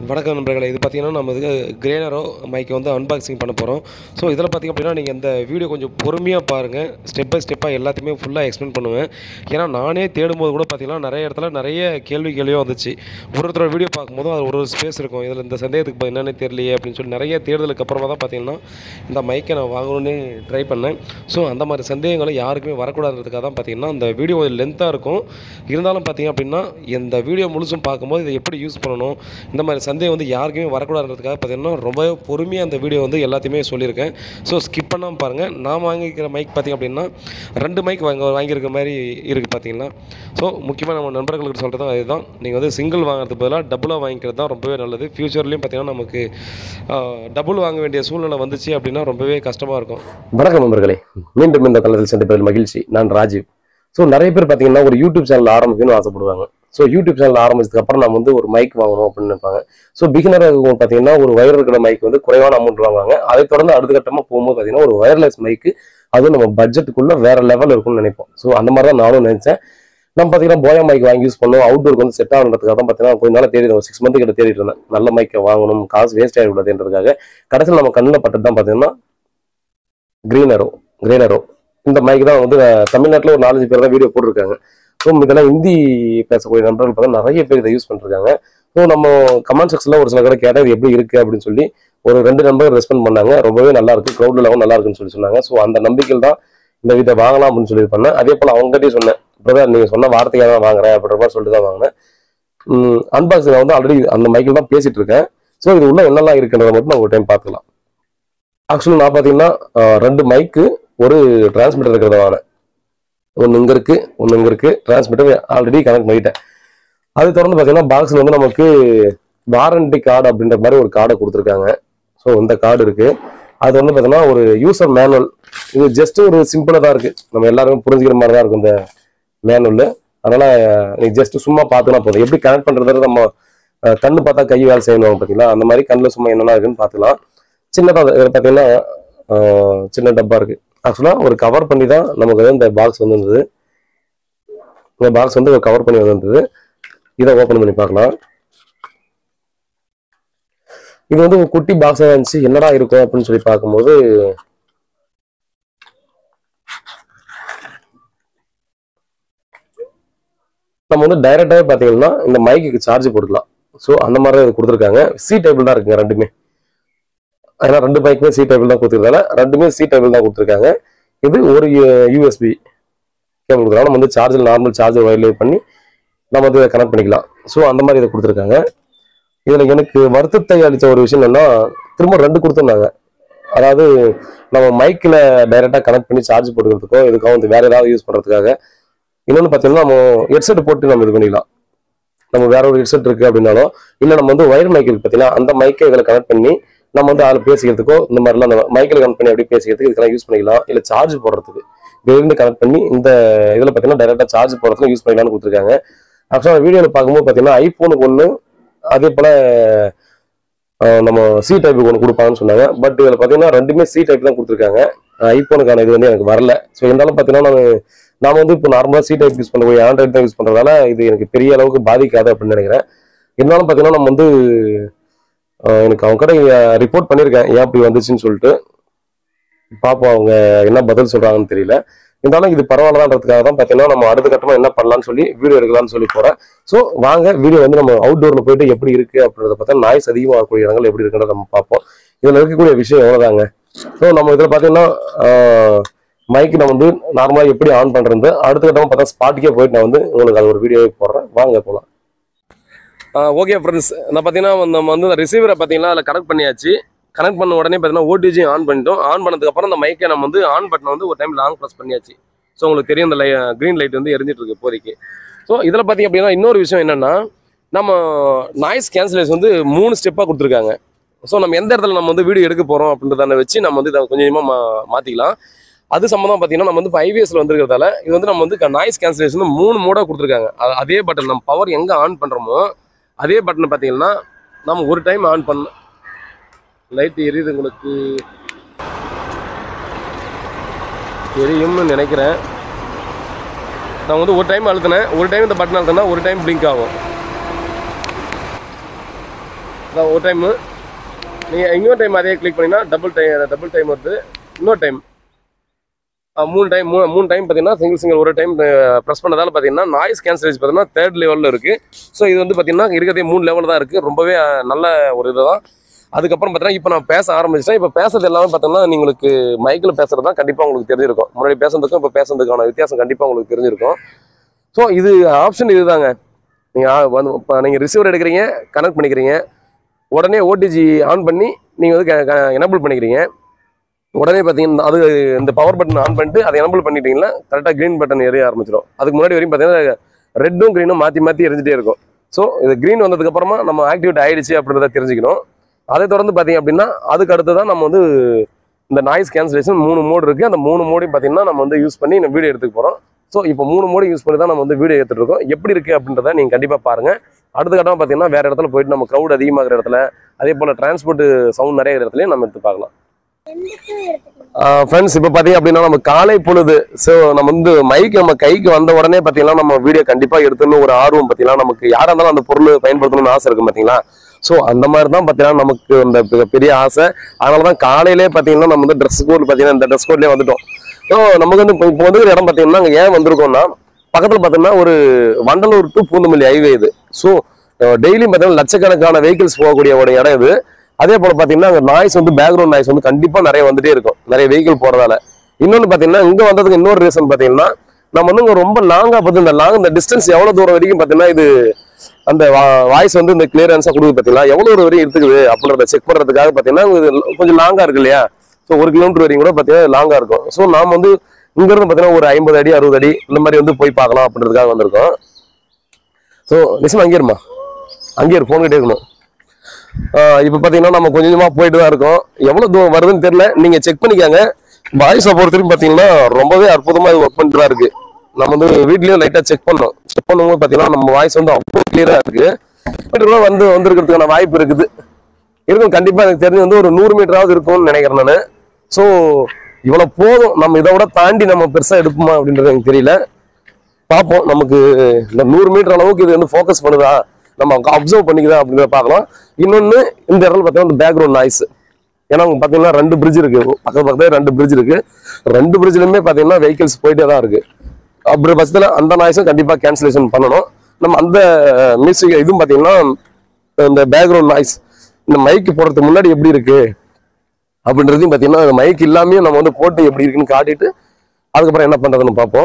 வணக்கம் நண்பர்களே இது பார்த்தீங்கன்னா நம்ம இது கிரேனரோ மைக்கை வந்து அன்பாக்சிங் பண்ண போகிறோம் ஸோ இதில் பார்த்திங்க அப்படின்னா நீங்கள் இந்த வீடியோ கொஞ்சம் பொறுமையாக பாருங்கள் ஸ்டெப் பை ஸ்டெப்பாக எல்லாத்தையுமே ஃபுல்லாக எக்ஸ்பிளைன் பண்ணுவேன் ஏன்னா நானே தேடும்போது கூட பார்த்தீங்கன்னா நிறைய இடத்துல நிறைய கேள்வி கேள்வியாக வந்துச்சு ஒரு ஒருத்தரோட வீடியோ பார்க்கும்போதும் அது ஒரு ஒரு ஸ்பேஸ் இருக்கும் இதில் இந்த சந்தேகத்துக்கு பதில் என்னென்னு தெரியலையே அப்படின்னு சொல்லி நிறைய தேடுதலுக்கு அப்புறமா தான் பார்த்தீங்கன்னா இந்த மைக்கை நான் வாங்கணும்னு ட்ரை பண்ணேன் ஸோ அந்த மாதிரி சந்தேகங்களை யாருக்குமே வரக்கூடாதுன்றதுக்காக தான் பார்த்தீங்கன்னா இந்த வீடியோ லென்த்தாக இருக்கும் இருந்தாலும் பார்த்தீங்க அப்படின்னா இந்த வீடியோ முழுசும் பார்க்கும்போது இதை எப்படி யூஸ் பண்ணணும் இந்த மாதிரி சந்தேகம் வந்து யாருக்குமே வரக்கூடாதுன்றதுக்காக பார்த்தீங்கன்னா ரொம்ப பொறுமையாக அந்த வீடியோ வந்து எல்லாத்தையுமே சொல்லியிருக்கேன் ஸோ ஸ்கிப் பண்ணாமல் பாருங்கள் நான் வாங்கிக்கிற மைக் பார்த்திங்க அப்படின்னா ரெண்டு மைக் வாங்க வாங்கியிருக்க மாதிரி இருக்குது பார்த்தீங்கன்னா ஸோ முக்கியமாக நம்ம நண்பர்களுக்கு சொல்கிறது அதுதான் நீங்கள் வந்து சிங்கிள் வாங்குறதுக்கு பதிலாக டபுளாக வாங்கிக்கிறது தான் ரொம்பவே நல்லது ஃப்யூச்சர்லேயும் பார்த்தீங்கன்னா நமக்கு டபுள் வாங்க வேண்டிய சூழ்நிலை வந்துச்சு அப்படின்னா ரொம்பவே கஷ்டமாக இருக்கும் வணக்கம் நண்பர்களே மீண்டும் இந்த தளத்தில் சந்திப்பதில் மகிழ்ச்சி நான் ராஜீவ் ஸோ நிறைய பேர் பார்த்தீங்கன்னா ஒரு யூடியூப் சேனல் ஆரம்பிக்கணும்னு ஆசைப்படுவாங்க ஸோ யூடியூப் சேனல் ஆரம்பிச்சதுக்கு அப்புறம் நம்ம வந்து ஒரு மைக் வாங்கணும் அப்படின்னு நினைப்பாங்க ஸோ பிகினர் பார்த்தீங்கன்னா ஒரு வயர் இருக்கிற மைக் வந்து குறைவான அமௌண்ட் வாங்குவாங்க அதை தொடர்ந்து அடுத்த கட்டமாக போகும்போது பார்த்தீங்கன்னா ஒரு வயர்லெஸ் மைக்கு அதுவும் நம்ம பட்ஜெட்டுக்குள்ள வேற லெவல் இருக்கும்னு நினைப்போம் ஸோ அந்த மாதிரி தான் நானும் நினைச்சேன் நம்ம பார்த்தீங்கன்னா போயா மைக் வாங்கி யூஸ் பண்ணோம் அவுட்டோருக்கு வந்து செட் ஆகுன்றதுக்காக தான் பார்த்தீங்கன்னா கொஞ்ச நாள் தேடி ஒரு சிக்ஸ் மந்த் கிட்ட தேடிட்டு இருந்தேன் நல்ல மைக்கை வாங்கணும் காசு வேஸ்ட் ஆகிடக்கூடாதுன்றதுக்காக கடைசியில் நம்ம கண்ணில் பட்டது தான் பார்த்தீங்கன்னா கிரீனரோ கிரீனரோ இந்த மைக் தான் வந்து தமிழ்நாட்டில் ஒரு நாலஞ்சு பேர் தான் வீடியோ போட்டிருக்காங்க ஸோ இதெல்லாம் ஹிந்தி பேசக்கூடிய நண்பர்கள் பார்த்தா நிறைய பேர் இதை யூஸ் பண்ணிருக்காங்க ஸோ நம்ம கமெண்ட் செக்ஷனில் ஒரு சில கடை கேட்டால் இது எப்படி இருக்கு அப்படின்னு சொல்லி ஒரு ரெண்டு நண்பர்கள் ரெஸ்பாண்ட் பண்ணாங்க ரொம்பவே நல்லா இருக்கு க்ரௌட் லெவல் நல்லா இருக்குன்னு சொல்லி சொன்னாங்க ஸோ அந்த நம்பிக்கையில் தான் இந்த இதை வாங்கலாம் அப்படின்னு சொல்லி பண்ணேன் அதே போல் அவங்ககிட்டயும் சொன்னேன் பிரதர் நீங்கள் சொன்ன வார்த்தையாக தான் வாங்குறேன் அப்படின்ற மாதிரி சொல்லிட்டு தான் வாங்கினேன் அன்பாக்சிங் வந்து ஆல்ரெடி அந்த மைக்கில் தான் பேசிட்டு இருக்கேன் ஸோ இது உள்ள என்னெல்லாம் இருக்குன்றத மட்டும் நான் ஒரு டைம் பார்த்துக்கலாம் ஆக்சுவலி நான் பார்த்தீங்கன்னா அஹ், ரெண்டு மைக்கு ஒரு டிரான்ஸ்மிட்டர் இருக்கிறத வாங்கினேன் ஒன்று இங்கே இருக்கு ஒன்று இங்கே இருக்கு டிரான்ஸ்மிட்டர் ஆல்ரெடி கனெக்ட் பண்ணிட்டேன் அது தொடர்ந்து பார்த்தீங்கன்னா பாக்ஸில் வந்து நமக்கு வாரண்டி கார்டு அப்படின்ற மாதிரி ஒரு கார்டை கொடுத்துருக்காங்க ஸோ இந்த கார்டு இருக்கு அது வந்து பார்த்தீங்கன்னா ஒரு யூசர் மேனுவல் இது ஜஸ்ட் ஒரு சிம்பிளாக தான் இருக்கு நம்ம எல்லாருமே புரிஞ்சுக்கிற மாதிரி தான் இருக்கும் இந்த மேனுவல் அதனால நீ ஜஸ்ட் சும்மா பார்த்துனா போதும் எப்படி கனெக்ட் பண்ணுறது நம்ம அஹ், கண்ணு பார்த்தா கை வேலை செய்யணும் பார்த்தீங்களா அந்த மாதிரி கண்ணில் சும்மா என்னென்ன இருக்குன்னு பார்த்துக்கலாம் சின்னதாக இதில் பார்த்தீங்கன்னா ஆஹ், சின்ன டப்பா இருக்கு ஆக்சுவலாக ஒரு கவர் பண்ணி தான் நமக்கு வந்து இந்த பாக்ஸ் வந்து இருந்தது இந்த பாக்ஸ் வந்து ஒரு கவர் பண்ணி வந்திருந்தது இதை ஓப்பன் பண்ணி பார்க்கலாம் இது வந்து ஒரு குட்டி பாக்ஸாக இருந்துச்சு என்னடா இருக்கும் அப்படின்னு சொல்லி பார்க்கும்போது நம்ம வந்து டைரெக்டாகவே பார்த்தீங்கன்னா இந்த மைக்குக்கு சார்ஜ் போட்டுக்கலாம் ஸோ அந்த மாதிரி தான் இது கொடுத்துருக்காங்க சி டேபிள் தான் இருக்குங்க ரெண்டுமே ஏன்னா ரெண்டு பைக்குமே சி டேபிள் தான் கொடுத்துருக்காங்க ரெண்டுமே சி டேபிள் தான் கொடுத்துருக்காங்க இது ஒரு யூஎஸ்பி கேபிள் கொடுக்குறாங்க நம்ம வந்து சார்ஜர் நார்மல் சார்ஜர் வயர்லேயே பண்ணி நம்ம வந்து கனெக்ட் பண்ணிக்கலாம் ஸோ அந்த மாதிரி இதை கொடுத்துருக்காங்க இதில் எனக்கு வருத்தத்தை அளித்த ஒரு விஷயம் என்னன்னா திரும்ப ரெண்டு கொடுத்துருந்தாங்க அதாவது நம்ம மைக்கில் டைரெக்டாக கனெக்ட் பண்ணி சார்ஜ் போட்டுக்கிறதுக்கோ இதுக்கோ வந்து வேற ஏதாவது யூஸ் பண்ணுறதுக்காக இன்னொன்று பார்த்தீங்கன்னா நம்ம ஹெட்செட் போட்டு நம்ம இது பண்ணிக்கலாம் நம்ம வேற ஒரு ஹெட்செட் இருக்கு அப்படின்னாலும் இல்லை நம்ம வந்து ஒயர் மைக் இருக்கு பார்த்தீங்கன்னா அந்த மைக்கை இதில் கனெக்ட் பண்ணி நம்ம வந்து அதில் பேசிக்கிறதுக்கோ இந்த மாதிரிலாம் அந்த மைக்கில் கனெக்ட் பண்ணி அப்படியே பேசிக்கிறதுக்கு இதுக்கெல்லாம் யூஸ் பண்ணிக்கலாம் இல்லை சார்ஜ் போடுறதுக்கு இதிலிருந்து கனெக்ட் பண்ணி இந்த இதில் பார்த்தீங்கன்னா டைரெக்டாக சார்ஜ் போடுறதுக்கு யூஸ் பண்ணிக்கலாம்னு கொடுத்துருக்காங்க ஆக்சுவலாக வீடியோவில் பார்க்கும்போது பார்த்தீங்கன்னா ஐஃபோனுக்கு ஒன்று அதே போல் நம்ம சி டைப்புக்கு ஒன்று கொடுப்பாங்கன்னு சொன்னாங்க பட் இதில் பார்த்தீங்கன்னா ரெண்டுமே சி டைப் தான் கொடுத்துருக்காங்க ஐஃபோனுக்கான இது வந்து எனக்கு வரல ஸோ இருந்தாலும் பார்த்தீங்கன்னா நான் நாம வந்து இப்போ நார்மலாக சி டைப் யூஸ் பண்ணக்கூடிய ஆண்ட்ராய்டு தான் யூஸ் பண்ணுறதால இது எனக்கு பெரிய அளவுக்கு பாதிக்காது அப்படின்னு நினைக்கிறேன் இருந்தாலும் பார்த்தீங்கன்னா நம்ம வந்து ஆஹ் எனக்கு அவங்க கடை ரிப்போர்ட் பண்ணியிருக்கேன் ஏன் அப்படி வந்துச்சுன்னு சொல்லிட்டு பார்ப்போம் அவங்க என்ன பதில் சொல்றாங்கன்னு தெரியல இருந்தாலும் இது பரவாயில்லன்றதுக்காக தான் பார்த்தீங்கன்னா நம்ம அடுத்த கட்டமாக என்ன பண்ணலாம்னு சொல்லி வீடியோ எடுக்கலாம்னு சொல்லி போகிறேன் ஸோ வாங்க வீடியோ வந்து நம்ம அவுட்டோரில் போயிட்டு எப்படி இருக்கு அப்படின்றத பார்த்தா நாய்ஸ் அதிகமாக இருக்கக்கூடிய இடங்கள் எப்படி இருக்குன்றத நம்ம பார்ப்போம் இதில் இருக்கக்கூடிய விஷயம் எவ்வளோதாங்க ஸோ நம்ம இதில் பார்த்தீங்கன்னா மைக் நம்ம வந்து நார்மலாக எப்படி ஆன் பண்ணுறது அடுத்த கட்டமாக பார்த்தா ஸ்பாட்டுக்கே போயிட்டு நான் வந்து உங்களுக்கு அது ஒரு வீடியோவே போடுறேன் வாங்க போகலாம் ஓகே ஃப்ரெண்ட்ஸ் நான் பார்த்தீங்கன்னா நம்ம வந்து ரிசீவரை பார்த்தீங்கன்னா அதில் கனெக்ட் பண்ணியாச்சு கனெக்ட் பண்ண உடனே பார்த்தீங்கன்னா ஓடிஜி ஆன் பண்ணிட்டோம் ஆன் பண்ணதுக்கு அப்புறம் அந்த மைக்கை நம்ம வந்து ஆன் பட்டனை வந்து ஒரு டைம் லாங் ப்ரெஸ் பண்ணியாச்சு ஸோ உங்களுக்கு தெரியும் இந்த லை க்ரீன் லைட் வந்து எரிஞ்சிட்டு இருக்கு இப்போதைக்கு ஸோ இதில் பார்த்தீங்க அப்படின்னா இன்னொரு விஷயம் என்னன்னா நம்ம நாய்ஸ் கேன்சலேஷன் வந்து மூணு ஸ்டெப்பாக கொடுத்துருக்காங்க ஸோ நம்ம எந்த இடத்துல நம்ம வந்து வீடியோ எடுக்க போகிறோம் அப்படின்றத வச்சு நம்ம வந்து இதை கொஞ்சம் கொஞ்சமாக மா மாற்றிக்கலாம் அது சம்மந்தம் பார்த்தீங்கன்னா நம்ம வந்து இப்போ ஐவிஎஸ்ல வந்துருக்கிறதால இது வந்து நம்ம வந்து நாய்ஸ் கேன்சலேஷன் மூணு மோடாக கொடுத்துருக்காங்க அது- அதே பட்டன் நம்ம பவர் எங்கே ஆன் பண்ணுறோமோ அதே பட்டன் பார்த்தீங்கன்னா நம்ம ஒரு டைம் ஆன் பண்ண லைட் எரியுது உங்களுக்கு தெரியும்னு நினைக்கிறேன் நான் வந்து ஒரு டைம் அழுத்தினேன் ஒரு டைம் இந்த பட்டன் அழுத்தினா ஒரு டைம் பிளிங்க் ஆகும் அதான் ஒரு டைமு நீங்கள் இன்னொரு டைம் அதே கிளிக் பண்ணிங்கன்னா டபுள் டைம் டபுள் டைம் வருது இன்னொரு டைம் மூணு டைம் மூணு மூணு டைம் பார்த்தீங்கன்னா சிங்கிள் சிங்கிள் ஒரு டைம் ப்ரெஸ் பண்ணதால பார்த்தீங்கன்னா நாய்ஸ் கேன்சலேஜ் பார்த்தீங்கன்னா தேர்ட் லெவலில் இருக்குது ஸோ இது வந்து பார்த்தீங்கன்னா இருக்கிறதே மூணு லெவலில் தான் இருக்குது ரொம்பவே அஹ், நல்ல ஒரு இதுதான் அதுக்கப்புறம் பார்த்தீங்கன்னா இப்போ நான் பேச ஆரம்பிச்சிட்டேன் இப்போ பேசுறது எல்லாமே பார்த்தீங்கன்னா உங்களுக்கு மைக்கில் பேசுறது தான் கண்டிப்பாக உங்களுக்கு தெரிஞ்சிருக்கும் முன்னாடி பேசுறதுக்கும் இப்போ பேசுறதுக்கான வித்தியாசம் கண்டிப்பாக உங்களுக்கு தெரிஞ்சிருக்கும் ஸோ இது ஆப்ஷன் இதுதாங்க நீங்கள் வந்து இப்போ நீங்கள் ரிசீவர் எடுக்கிறீங்க கனெக்ட் பண்ணிக்கிறீங்க உடனே ஓடிஜி ஆன் பண்ணி நீங்கள் வந்து எனபிள் பண்ணிக்கிறீங்க உடனே பார்த்தீங்கன்னா அது இந்த பவர் பட்டன் ஆன் பண்ணிட்டு அதை எனபிள் பண்ணிட்டீங்கன்னா கரெக்டாக க்ரீன் பட்டன் எரிய ஆரம்பிச்சிடும் அதுக்கு முன்னாடி வரையும் பார்த்தீங்கன்னா ரெட்டும் க்ரீனும் மாற்றி மாற்றி எரிஞ்சிட்டே இருக்கும் ஸோ இது க்ரீன் வந்ததுக்கப்புறமா நம்ம ஆக்டிவேட் ஆயிடுச்சு அப்படின்றத தெரிஞ்சுக்கணும் அதை தொடர்ந்து பார்த்தீங்க அப்படின்னா அதுக்கு அடுத்து தான் நம்ம வந்து இந்த நாய்ஸ் கேன்சலேஷன் மூணு மோடு இருக்குது அந்த மூணு மோடையும் பார்த்தீங்கன்னா நம்ம வந்து யூஸ் பண்ணி நம்ம வீடியோ எடுத்துக்க போகிறோம் ஸோ இப்போ மூணு மோடு யூஸ் பண்ணி தான் நம்ம வந்து வீடியோ எடுத்துட்டு இருக்கோம் எப்படி இருக்குது அப்படின்றத நீங்கள் கண்டிப்பாக பாருங்கள் அடுத்த கட்டமாக பார்த்தீங்கன்னா வேறு இடத்துல போயிட்டு நம்ம க்ரௌட் அதிகமாகிற இடத்துல அதே போல் டிரான்ஸ்போர்ட் சவுண்ட் நிறைய இடத்துலையும் நம்ம எடுத்து பார்க்கலாம் ஃப்ரெண்ட்ஸ் இப்போ பார்த்தீங்க அப்படின்னா நம்ம காலை பொழுது ஸோ நம்ம வந்து மைக் நம்ம கைக்கு வந்த உடனே பார்த்தீங்கன்னா நம்ம வீடியோ கண்டிப்பாக எடுத்துன்னு ஒரு ஆர்வம் பார்த்தீங்கன்னா நமக்கு யாராக இருந்தாலும் அந்த பொருள் பயன்படுத்தணும்னு ஆசை இருக்கும் பார்த்தீங்களா ஸோ அந்த மாதிரி தான் பார்த்தீங்கன்னா நமக்கு அந்த பெ- பெரிய ஆசை அதனால தான் காலையிலே பார்த்தீங்கன்னா நம்ம வந்து ட்ரெஸ் கோட் பார்த்தீங்கன்னா இந்த ட்ரெஸ் கோட்லேயே வந்துட்டோம் ஸோ நமக்கு வந்து இப்போ இப்போ வந்து இடம் பார்த்தீங்கன்னா அங்கே ஏன் வந்திருக்கோம்னா பக்கத்தில் பார்த்தீங்கன்னா ஒரு வண்டலூர் டு பூந்தமல்லி ஹைவே இது ஸோ டெய்லியும் பார்த்தீங்கன்னா லட்சக்கணக்கான வெஹிக்கிள்ஸ் போகக்கூடிய ஒரு இடம் இது அதே போல பாத்தீங்கன்னா அங்க நாய்ஸ் வந்து பேக்ரவுண்ட் நாய்ஸ் வந்து கண்டிப்பா நிறைய வந்துட்டே இருக்கும் நிறைய வெஹிக்கிள் போறதால இன்னொன்னு பாத்தீங்கன்னா இங்க வந்ததுக்கு இன்னொரு ரீசன் பாத்தீங்கன்னா நம்ம வந்து இங்க ரொம்ப லாங்கா பார்த்து இந்த லாங் இந்த டிஸ்டன்ஸ் எவ்வளவு தூரம் வரைக்கும் பாத்தீங்கன்னா இது அந்த வாய்ஸ் வந்து இந்த கிளியரன்ஸா கொடுக்குது பாத்தீங்களா எவ்வளவு தூரம் வரையும் இருக்குது அப்படின்றத செக் பண்றதுக்காக பாத்தீங்கன்னா இது கொஞ்சம் லாங்கா இருக்கு இல்லையா ஸோ ஒரு கிலோமீட்டர் வரையும் கூட பாத்தீங்கன்னா லாங்கா இருக்கும் ஸோ நாம வந்து இங்க இருந்து பாத்தீங்கன்னா ஒரு ஐம்பது அடி அறுபது அடி இந்த மாதிரி வந்து போய் பார்க்கலாம் அப்படின்றதுக்காக வந்திருக்கோம் ஸோ நிச்சயமா அங்கே இருமா அங்கே இரு ஃபோன் கிட்டே இருக்கணும் ஆஹ் இப்ப பாத்தீங்கன்னா நம்ம கொஞ்சம் கொஞ்சமா போயிட்டு தான் இருக்கோம் எவ்வளவு தூரம் வருதுன்னு தெரியல நீங்க செக் பண்ணிக்கோங்க வாய்ஸை பொறுத்தவரைக்கும் பாத்தீங்கன்னா ரொம்பவே அற்புதமா இது ஒர்க் பண்ணிட்டு தான் இருக்கு நம்ம வந்து வீட்லயும் லைட்டா செக் பண்ணோம் செக் பண்ணும்போது பாத்தீங்கன்னா நம்ம வாய்ஸ் வந்து அவ்வளோ கிளியரா இருக்கு பட் கூட வந்து வந்திருக்கிறதுக்கான வாய்ப்பு இருக்குது இருக்கும் கண்டிப்பா எனக்கு தெரிஞ்சு வந்து ஒரு நூறு மீட்டராவது இருக்கும்னு நினைக்கிறேன் நான் ஸோ இவ்வளவு போதும் நம்ம இதை விட தாண்டி நம்ம பெருசா எடுப்போமா அப்படின்றது எனக்கு தெரியல பார்ப்போம் நமக்கு இந்த நூறு மீட்டர் அளவுக்கு இது வந்து ஃபோக்கஸ் பண்ணுதா நம்ம அப்சர்வ் பண்ணிக்குதா அப்படின்றத பார்க்கலாம் இன்னொன்று இந்த இடத்துல பார்த்தீங்கன்னா இந்த பேக்ரவுண்ட் நாய்ஸ் ஏன்னா அவங்க பார்த்தீங்கன்னா ரெண்டு பிரிட்ஜ் இருக்கு பக்கத்து பக்கத்துல ரெண்டு பிரிட்ஜ் இருக்கு ரெண்டு பிரிட்ஜ்லையுமே பார்த்தீங்கன்னா வெஹிக்கிள்ஸ் போயிட்டே தான் இருக்கு அப்படி பட்சத்தில் அந்த நாய்ஸும் கண்டிப்பாக கேன்சலேஷன் பண்ணணும் நம்ம அந்த மியூசிக் இதுவும் பார்த்தீங்கன்னா இந்த பேக்ரவுண்ட் நாய்ஸ் இந்த மைக்கு போடுறதுக்கு முன்னாடி எப்படி இருக்கு அப்படின்றதையும் பார்த்தீங்கன்னா மைக் இல்லாமையும் நம்ம வந்து போட்டு எப்படி இருக்குன்னு காட்டிட்டு அதுக்கப்புறம் என்ன பண்றதுன்னு பார்ப்போம்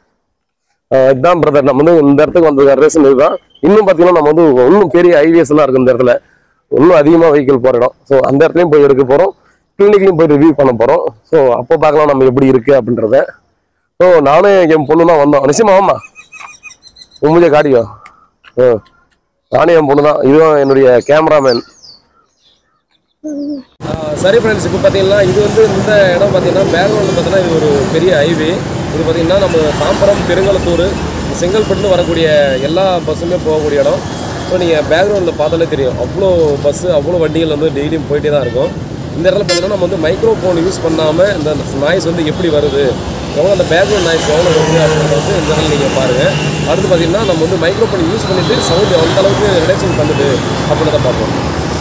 ஆஹ் இதுதான் பிரதர் நம்ம வந்து இந்த இடத்துக்கு வந்ததுக்கு ரீசன் இதுதான் இன்னும் பார்த்தீங்கன்னா நம்ம வந்து இன்னும் பெரிய ஐடியாஸ் எல்லாம் இருக்கு இந்த இடத்துல இன்னும் அதிகமாக வெஹிக்கிள் போகிற இடம் ஸோ அந்த இடத்துலையும் போய் எடுக்க போகிறோம் கிளினிக்லையும் போய் ரிவ்யூ பண்ண போகிறோம் ஸோ அப்போ பார்க்கலாம் நம்ம எப்படி இருக்கு அப்படின்றத ஸோ நானும் என் பொண்ணு தான் வந்தோம் நிச்சயமா ஆமா உண்மையை காட்டியோ ஆ நானும் என் பொண்ணு தான் இதுதான் என்னுடைய கேமராமேன் சரி ஃப்ரெண்ட்ஸ் இப்போ பார்த்தீங்கன்னா இது வந்து இந்த இடம் பார்த்தீங்கன்னா பேக்ரவுண்டில் பார்த்தீங்கன்னா இது ஒரு பெரிய ஹைவே இது பார்த்தீங்கன்னா நம்ம தாம்பரம் பெருங்கலத்தூர் செங்கல்பட்டுன்னு வரக்கூடிய எல்லா பஸ்ஸுமே போகக்கூடிய இடம் ஸோ நீங்கள் பேக்ரவுண்டில் பார்த்தாலே தெரியும் அவ்வளோ பஸ்ஸு அவ்வளோ வண்டிகள் வந்து டெய்லியும் போயிட்டே தான் இருக்கும் இந்த இடத்துல பார்த்தீங்கன்னா நம்ம வந்து மைக்ரோஃபோன் யூஸ் பண்ணாமல் இந்த நாய்ஸ் வந்து எப்படி வருது எவ்வளோ அந்த பேக்ரவுண்ட் நாய்ஸ் எவ்வளோ வருது அப்படின்றத வந்து இந்த இடத்துல நீங்கள் பாருங்கள் அடுத்து பார்த்தீங்கன்னா நம்ம வந்து மைக்ரோஃபோன் யூஸ் பண்ணிவிட்டு சவுண்ட் எந்த அளவுக்கு ரிடக்ஷன் பண்ணுது அப்படின்றத பார்ப்போம்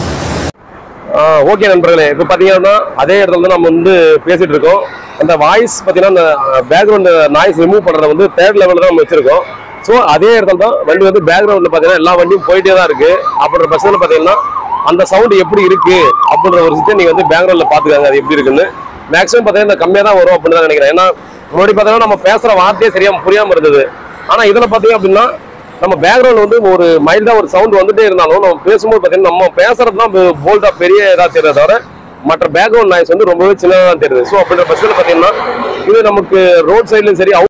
ஓகே நண்பர்களே இப்போ பார்த்தீங்கன்னா அதே இடத்துல வந்து நம்ம வந்து பேசிட்டு இருக்கோம் அந்த வாய்ஸ் பார்த்தீங்கன்னா அந்த பேக்ரவுண்ட் நாய்ஸ் ரிமூவ் பண்ணுறத வந்து தேர்ட் லெவலில் தான் நம்ம வச்சிருக்கோம் ஸோ அதே இடத்துல தான் வண்டி வந்து பேக்ரவுண்டில் பார்த்தீங்கன்னா எல்லா வண்டியும் போயிட்டே தான் இருக்கு அப்படின்ற பட்சத்தில் பார்த்தீங்கன்னா அந்த சவுண்ட் எப்படி இருக்கு அப்படின்ற ஒரு விஷயத்தை நீங்கள் வந்து பேக்ரவுண்டில் பார்த்துக்காங்க அது எப்படி இருக்குன்னு மேக்ஸிமம் பார்த்தீங்கன்னா கம்மியாக தான் வரும் அப்படின்னு தான் நினைக்கிறேன் ஏன்னா முன்னாடி பார்த்தீங்கன்னா நம்ம பேசுகிற வார்த்தையே சரியாக புரியாமல் இருந்தது ஆனால் இதில் பார்த்தீங்க அப்படின்னா நம்ம பேக்ரவுண்ட் வந்து ஒரு மைல்டா ஒரு சவுண்ட் வந்துட்டே இருந்தாலும் நம்ம பேசும்போது பார்த்தீங்கன்னா நம்ம பேசுறது தான் போல்டா பெரிய இதாக தெரியுது தவிர மற்ற பேக்ரவுண்ட் நாய்ஸ் வந்து ரொம்பவே சின்னதாக தான் தெரியுது ஸோ அப்படின்ற பட்சத்தில் பார்த்தீங்கன்னா இது நமக்கு ரோட் சைட்லையும் சரி